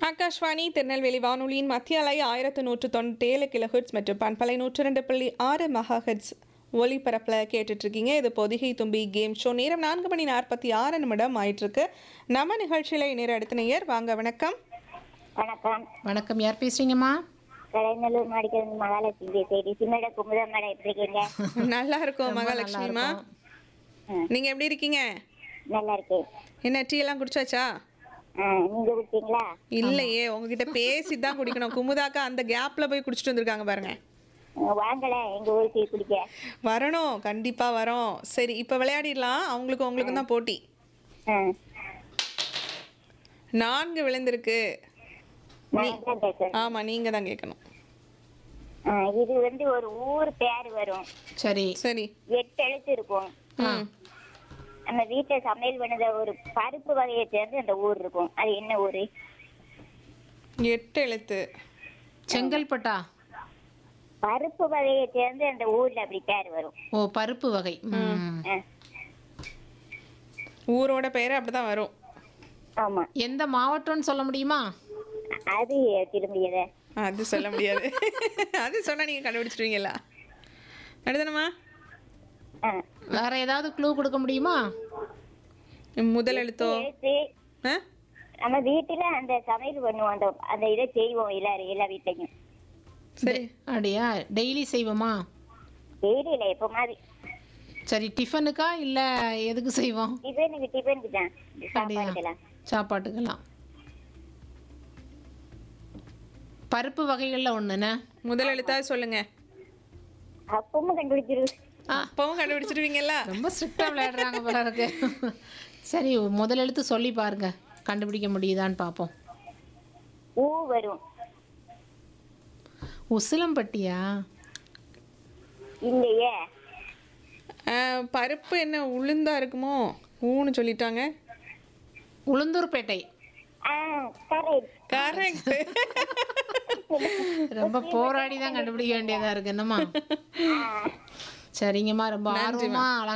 ஆகாஷ்வாணி திருநெல்வேலி வானொலியின் மத்திய அலை ஆயிரத்து நூற்று தொண்ணூற்றி ஏழு கிலோஹெட்ஸ் மற்றும் பண்பலை நூற்று ரெண்டு புள்ளி ஆறு மெகாஹெட்ஸ் ஒலிபரப்பில் கேட்டுட்ருக்கீங்க இது பொதிகை தும்பி கேம் ஷோ நேரம் நான்கு மணி நாற்பத்தி ஆறு நிமிடம் ஆயிட்டிருக்கு நம்ம நிகழ்ச்சியில் இணைய அடுத்த நேயர் வாங்க வணக்கம் வணக்கம் வணக்கம் யார் பேசுறீங்கம்மா கலைநல்லூர் மாடிக்கிறது மகாலட்சுமி பேசுறேன் சிம்மட குமுதா மேடம் எப்படி இருக்கீங்க நல்லா இருக்கோம் ரொம்ப மகாலட்சுமிமா ம். நீங்கள் எப்படி இருக்கீங்க நல்லா இருக்கேன் என்ன டீ எல்லாம் குடிச்சாச்சா ஆ, நீங்க குடிச்சீங்களா இல்லையே உங்ககிட்ட பேசி தான் குடிக்கணும் குமுதாக்கா அந்த கேப்பில் போய் குடிச்சிட்டு வந்திருக்காங்க பாருங்க ஆ, வாங்கல எங்க ஊருக்கு குடிக்க வரணும் கண்டிப்பாக வரோம் சரி இப்போ விளையாடிடலாம் அவங்களுக்கும் உங்களுக்கும் தான் போட்டி ஆ, நான்கு விழுந்திருக்கு நான் தான் பேசுறேன் ஆமாம் நீங்கள் தான் கேட்கணும் ஆ, இது வந்து ஒரு ஊர் பேர் வரும் சரி சரி எட்டு எழுத்து இருக்கும் ம் நம்ம வீட்டுல சமையல் பண்ணத ஒரு பருப்பு வகையை சேர்ந்து அந்த ஊர் இருக்கும் அது என்ன ஊரு எட்டு எழுத்து செங்கல்பட்டா பருப்பு வகையை சேர்ந்து அந்த ஊர்ல அப்படி பேர் வரும் ஓ பருப்பு வகை ம். ஆ, ஊரோட பேர் அப்படி தான் வரும் ஆமா எந்த மாவட்டம்னு சொல்ல முடியுமா அது திரும்பியத அது சொல்ல முடியாது அது சொன்னால் நீங்கள் கண்டுபிடிச்சிடுவீங்களா அடுத்தனமா வேற ஏதாவது க்ளூ கொடுக்க முடியுமா முதல் எழுத்தோ எழுத்து ஆ நம்ம வீட்டுல அந்த சமையல் பண்ணுவோம் அந்த அந்த இதை செய்வோம் எல்லாரும் எல்லா வீட்லயும் சரி அப்படியா டெய்லி செய்வோமா தெரியல எப்ப மாதிரி சரி டிஃபனுக்கா இல்ல எதுக்கு செய்வோம் டிஃபனுக்கு டிஃபனுக்கு தான் அப்படியா சாப்பாடுக்கலாம் சாப்பாட்டுக்கெல்லாம் பருப்பு வகைகள்ல ஒண்ணுண்ணே முதல் எழுத்தா சொல்லுங்க அப்பவும் கண்டுபிடிச்சிரு அப்பவும் கண்டுபிடிச்சிருவீங்கல்ல ரொம்ப ஸ்ட்ரிக்டா விளையாடுறாங்க போல இருக்கு சரி முதல் எழுத்து சொல்லி பாருங்க கண்டுபிடிக்க முடியுதான்னு பார்ப்போம் ஊ வரும் உசிலம்பட்டியா இல்லையே ஆ, பருப்பு என்ன உளுந்தா இருக்குமோ ஊன்னு சொல்லிட்டாங்க உளுந்தூர்பேட்டை ஆ கரெக்ட் கரெக்ட் ரொம்ப போராடி தான் கண்டுபிடிக்க வேண்டியதா இருக்கு என்னம்மா சரிங்கம்மா ரொம்ப ஆர்வமா அழகா